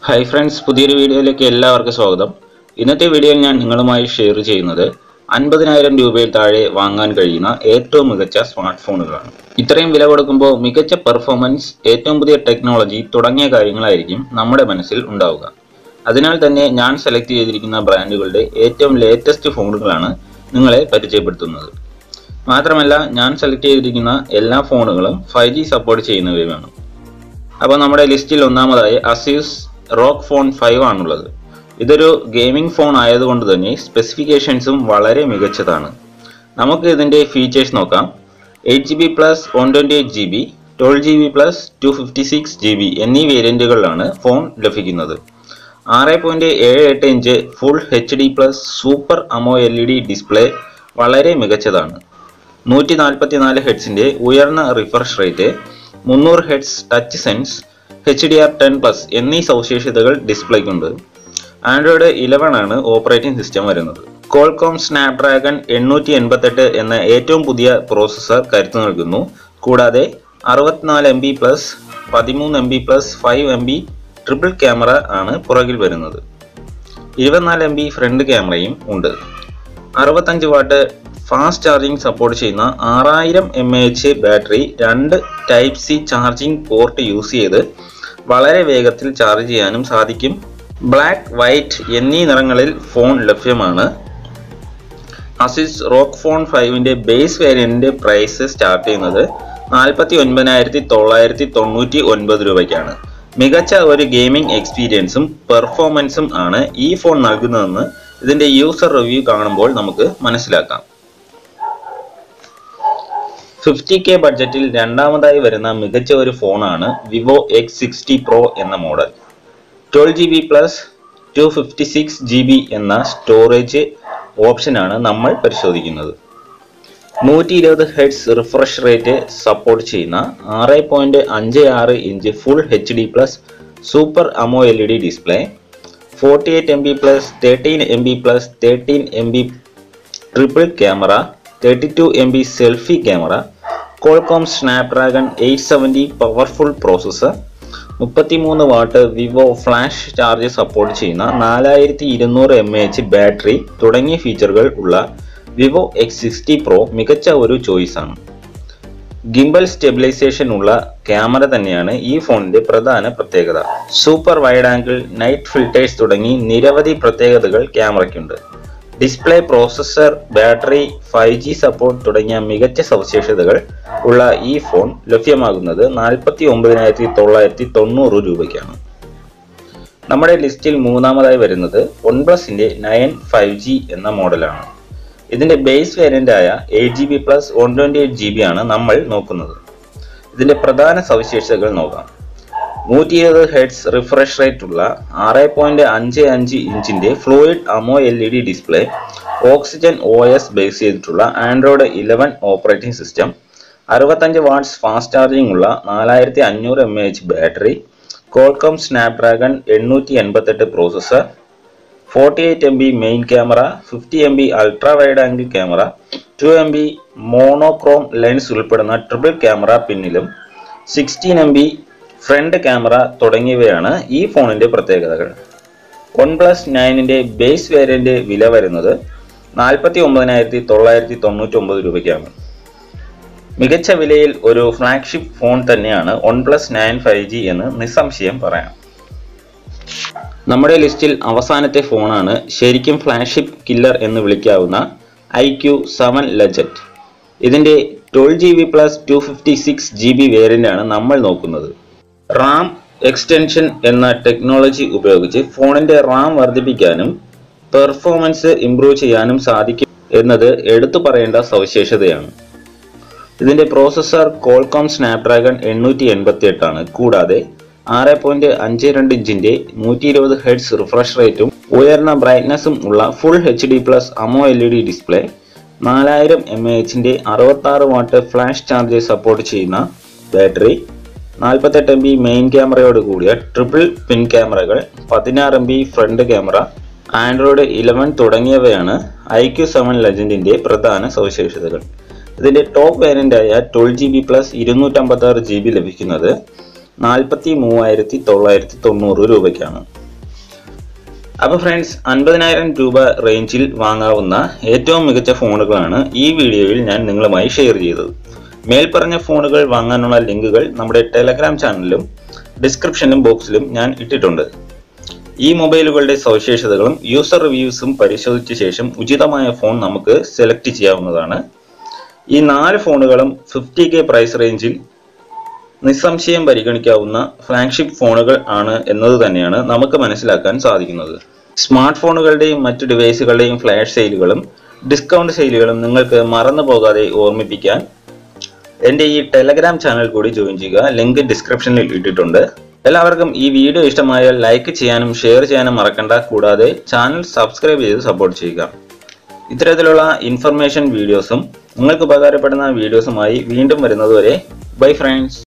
hi friends പുതിയൊരു വീഡിയോയിലേക്ക് എല്ലാവർക്കും സ്വാഗതം ഇന്നത്തെ വീഡിയോയിൽ ഞാൻ നിങ്ങളുമായി ഷെയർ ചെയ്യുന്നത് അൻപതിനായിരം രൂപയിൽ താഴെ വാങ്ങാൻ കഴിയുന്ന ഏറ്റവും മികച്ച സ്മാർട്ട് ഫോണുകളാണ് ഇത്രയും വില കൊടുക്കുമ്പോൾ മികച്ച പെർഫോമൻസ് ഏറ്റവും പുതിയ ടെക്നോളജി തുടങ്ങിയ കാര്യങ്ങളായിരിക്കും നമ്മുടെ മനസ്സിൽ ഉണ്ടാവുക അതിനാൽ തന്നെ ഞാൻ സെലക്ട് ചെയ്തിരിക്കുന്ന ബ്രാൻഡുകളുടെ ഏറ്റവും ലേറ്റസ്റ്റ് ഫോണുകളാണ് നിങ്ങളെ പരിചയപ്പെടുത്തുന്നത് മാത്രമല്ല ഞാൻ സെലക്ട് ചെയ്തിരിക്കുന്ന എല്ലാ ഫോണുകളും ഫൈവ് ജി സപ്പോർട്ട് ചെയ്യുന്നവയുമാണ് അപ്പോൾ നമ്മുടെ ലിസ്റ്റിൽ ഒന്നാമതായി അസീസ് റോക്ക് ഫോൺ ഫൈവ് ആണുള്ളത് ഇതൊരു ഗെയിമിംഗ് ഫോൺ ആയതുകൊണ്ട് തന്നെ സ്പെസിഫിക്കേഷൻസും വളരെ മികച്ചതാണ് നമുക്ക് ഇതിൻ്റെ ഫീച്ചേഴ്സ് നോക്കാം eight G B plus one twenty eight G B twelve G B plus two fifty six G B എന്നീ വേരിയൻറ്റുകളിലാണ് ഫോൺ ലഭിക്കുന്നത് ആറ് പോയിൻറ്റ് ഏഴ് എട്ട് inch full H D plus super AMOLED display വളരെ മികച്ചതാണ് നൂറ്റി നാൽപ്പത്തി നാല് ഹെഡ്സിൻ്റെ ഉയർന്ന റിഫ്രഷ് റേറ്റ് മുന്നൂറ് hertz touch sense H D R ten plus എന്നീ സവിശേഷതകൾ ഡിസ്പ്ലേക്കുണ്ട് ആൻഡ്രോയിഡ് ഇലവൻ ആണ് ഓപ്പറേറ്റിംഗ് സിസ്റ്റം വരുന്നത് കോൾകോം സ്നാപ്ഡ്രാഗൺ എണ്ണൂറ്റി എൺപത്തെട്ട് എന്ന ഏറ്റവും പുതിയ പ്രോസസ്സർ കരുത്തു നൽകുന്നു കൂടാതെ അറുപത്തിനാല് എം ബി പ്ലസ് പതിമൂന്ന് M B plus five M B triple camera ആണ് പുറകിൽ വരുന്നത് ഇരുപത്തിനാല് എം ബി ഫ്രണ്ട് ക്യാമറയും ഉണ്ട് അറുപത്തഞ്ച് വാട്ട് ഫാസ്റ്റ് ചാർജിംഗ് സപ്പോർട്ട് ചെയ്യുന്ന ആറായിരം എം എച്ച് ബാറ്ററി രണ്ട് type C charging port use ചെയ്ത് വളരെ വേഗത്തിൽ ചാർജ് ചെയ്യാനും സാധിക്കും ബ്ലാക്ക് വൈറ്റ് എന്നീ നിറങ്ങളിൽ ഫോൺ ലഭ്യമാണ് അസിസ് റോക്ക് ഫോൺ ഫൈവിൻ്റെ ബേസ് വേരിയൻറ്റിൻ്റെ പ്രൈസ് സ്റ്റാർട്ട് ചെയ്യുന്നത് നാൽപ്പത്തി ഒൻപതിനായിരത്തി തൊള്ളായിരത്തി തൊണ്ണൂറ്റി ഒൻപത് രൂപയ്ക്കാണ് മികച്ച ഒരു ഗെയിമിംഗ് എക്സ്പീരിയൻസും പെർഫോമൻസും ആണ് ഈ ഫോൺ നൽകുന്നതെന്ന് ഇതിന്റെ യൂസർ റിവ്യൂ കാണുമ്പോൾ നമുക്ക് മനസ്സിലാക്കാം ഫിഫ്റ്റി കെ ബഡ്ജറ്റിൽ രണ്ടാമതായി വരുന്ന മികച്ച ഒരു ഫോണാണ് വിവോ എക്സ് സിക്സ്റ്റി പ്രോ എന്ന model twelve G B plus two fifty six G B എന്ന സ്റ്റോറേജ് ഓപ്ഷനാണ് നമ്മൾ പരിശോധിക്കുന്നത് നൂറ്റി ഇരുപത് ഹെഡ്സ് റിഫ്രഷ് റേറ്റ് സപ്പോർട്ട് ചെയ്യുന്ന ആറ് പോയിന്റ് അഞ്ച് ആറ് inch full H D plus super AMOLED display forty eight M B plus thirteen M B plus thirteen M B triple camera thirty two M B selfie camera Qualcomm Snapdragon eight seventy powerful processor മുപ്പത്തിമൂന്ന് watt Vivo flash charge support ചെയ്യുന്ന നാലായിരത്തി ഇരുന്നൂറ് M H battery തുടങ്ങിയ ഫീച്ചറുകൾ ഉള്ള Vivo X sixty pro മികച്ച ഒരു choice ആണ് ഗിംബൽ സ്റ്റെബിലൈസേഷൻ ഉള്ള ക്യാമറ തന്നെയാണ് ഈ ഫോണിന്റെ പ്രധാന പ്രത്യേകത super wide angle night filters തുടങ്ങി നിരവധി പ്രത്യേകതകൾ ക്യാമറയ്ക്കുണ്ട് display processor battery five G support തുടങ്ങിയ മികച്ച സവിശേഷതകൾ ഉള്ള ഈ ഫോൺ ലഭ്യമാകുന്നത് നാൽപ്പത്തി ഒമ്പതിനായിരത്തി തൊള്ളായിരത്തി തൊണ്ണൂറ് രൂപയ്ക്കാണ് നമ്മുടെ ലിസ്റ്റിൽ മൂന്നാമതായി വരുന്നത് വൺ പ്ലസിന്റെ നയൻ ഫൈവ് ജി എന്ന മോഡലാണ് ഇതിന്റെ ബേസ് വേരിയന്റ് ആയ eight G B plus one twenty eight G B ആണ് നമ്മൾ നോക്കുന്നത് ഇതിന്റെ പ്രധാന സവിശേഷതകൾ നോക്കാം നൂറ്റി ഇരുപത് ഹെഡ്സ് റിഫ്രഷ് റേറ്റ് ഉള്ള ആറ് പോയിന്റ് അഞ്ച് അഞ്ച് ഇഞ്ചിന്റെ fluid AMOLED display oxygen O S base ചെയ്തിട്ടുള്ള ആൻഡ്രോയിഡ് ഇലവൻ ഓപ്പറേറ്റിംഗ് സിസ്റ്റം അറുപത്തഞ്ച് വാട്ട്സ് ഫാസ്റ്റ് ചാർജിംഗ് ഉള്ള നാലായിരത്തി അഞ്ഞൂറ് M H battery Qualcomm Snapdragon എണ്ണൂറ്റി എൺപത്തെട്ട് processor forty eight M B main camera fifty M B ultra wide angle camera two M B monochrome lens ഉൾപ്പെടുന്ന triple camera പിന്നിലും sixteen M B front camera തുടങ്ങിയവയാണ് ഈ ഫോണിന്റെ പ്രത്യേകതകൾ OnePlus നയനിന്റെ base variant വില വരുന്നത് നാൽപ്പത്തി ഒമ്പതിനായിരത്തി തൊള്ളായിരത്തി തൊണ്ണൂറ്റി ഒമ്പത് രൂപയ്ക്കാണ് മികച്ച വിലയിൽ ഒരു ഫ്ലാഗ്ഷിപ്പ് ഫോൺ തന്നെയാണ് OnePlus nine five G എന്ന് നിസ്സംശയം പറയാം നമ്മുടെ ലിസ്റ്റിൽ അവസാനത്തെ ഫോണാണ് ശരിക്കും ഫ്ലാഗ്ഷിപ്പ് കില്ലർ എന്ന് വിളിക്കാവുന്ന ഐ ക്യു സെവൻ ലജറ്റ് ഇതിന്റെ twelve G B plus two fifty six G B വേരിയന്റാണ് നമ്മൾ നോക്കുന്നത് റാം എക്സ്റ്റൻഷൻ എന്ന ടെക്നോളജി ഉപയോഗിച്ച് ഫോണിന്റെ റാം വർദ്ധിപ്പിക്കാനും പെർഫോമൻസ് ഇംപ്രൂവ് ചെയ്യാനും സാധിക്കും എന്നത് എടുത്തു പറയേണ്ട സവിശേഷതയാണ് ഇതിന്റെ പ്രോസസ്സർ കോൾകോം സ്നാപ്ഡ്രാഗൺ എണ്ണൂറ്റി എൺപത്തി എട്ടാണ് കൂടാതെ ആറ് പോയിന്റ് അഞ്ച് രണ്ട് ഇഞ്ചിന്റെ നൂറ്റി ഇരുപത് ഹെഡ്സ് റിഫ്രഷ് റേറ്റും ഉയർന്ന ബ്രൈറ്റ്നസ്സും ഉള്ള full H D plus AMOLED display നാലായിരം എം എ എച്ചിന്റെ അറുപത്തി ആറ് വാട്ട് ഫ്ലാഷ് ചാർജ് സപ്പോർട്ട് ചെയ്യുന്ന ബാറ്ററി നാൽപ്പത്തെട്ട് എം ബി മെയിൻ ക്യാമറയോട് കൂടിയ ട്രിപ്പിൾ പിൻ ക്യാമറകൾ പതിനാറ് M B front camera Android eleven തുടങ്ങിയവയാണ് ഐ ക്യു സെവൻ ലെജൻഡിന്റെ പ്രധാന സവിശേഷതകൾ ഇതിന്റെ ടോപ്പ് വേരിയന്റായ ട്വൽവ് ജി ബി പ്ലസ് ഇരുന്നൂറ്റമ്പത്തി ആറ് ജി ബി ലഭിക്കുന്നത് നാൽപ്പത്തി മൂവായിരത്തി തൊള്ളായിരത്തി തൊണ്ണൂറ് രൂപയ്ക്കാണ് അപ്പോൾ ഫ്രണ്ട്സ് അൻപതിനായിരം രൂപ റേഞ്ചിൽ വാങ്ങാവുന്ന ഏറ്റവും മികച്ച ഫോണുകളാണ് ഈ വീഡിയോയിൽ ഞാൻ നിങ്ങളുമായി ഷെയർ ചെയ്തത് മേൽപ്പറഞ്ഞ ഫോണുകൾ വാങ്ങാനുള്ള ലിങ്കുകൾ നമ്മുടെ ടെലഗ്രാം ചാനലിലും ഡിസ്ക്രിപ്ഷനിലും ബോക്സിലും ഞാൻ ഇട്ടിട്ടുണ്ട് ഈ മൊബൈലുകളുടെ സവിശേഷതകളും യൂസർ റിവ്യൂസും പരിശോധിച്ച ശേഷം ഉചിതമായ ഫോൺ നമുക്ക് സെലക്ട് ചെയ്യാവുന്നതാണ് ഈ നാല് ഫോണുകളും ഫിഫ്റ്റി കെ പ്രൈസ് റേഞ്ചിൽ നിസ്സംശയം പരിഗണിക്കാവുന്ന ഫ്ലാഗ്ഷിപ്പ് ഫോണുകൾ ആണ് എന്നത് തന്നെയാണ് നമുക്ക് മനസ്സിലാക്കാൻ സാധിക്കുന്നത് സ്മാർട്ട് ഫോണുകളുടെയും മറ്റു ഡിവൈസുകളുടെയും ഫ്ലാഷ് സെയിലുകളും ഡിസ്കൗണ്ട് സെയിലുകളും നിങ്ങൾക്ക് മറന്നു പോകാതെ ഓർമ്മിപ്പിക്കാൻ എൻ്റെ ഈ ടെലഗ്രാം ചാനൽ കൂടി ജോയിൻ ചെയ്യുക ലിങ്ക് ഡിസ്ക്രിപ്ഷനിൽ ഇട്ടിട്ടുണ്ട് എല്ലാവർക്കും ഈ വീഡിയോ ഇഷ്ടമായാൽ ലൈക്ക് ചെയ്യാനും ഷെയർ ചെയ്യാനും മറക്കണ്ട കൂടാതെ ചാനൽ സബ്സ്ക്രൈബ് ചെയ്ത് സപ്പോർട്ട് ചെയ്യുക ഇത്തരത്തിലുള്ള ഇൻഫർമേഷൻ വീഡിയോസും നിങ്ങൾക്ക് ഉപകാരപ്പെടുന്ന വീഡിയോസുമായി വീണ്ടും വരുന്നതുവരെ ബൈ ഫ്രണ്ട്സ്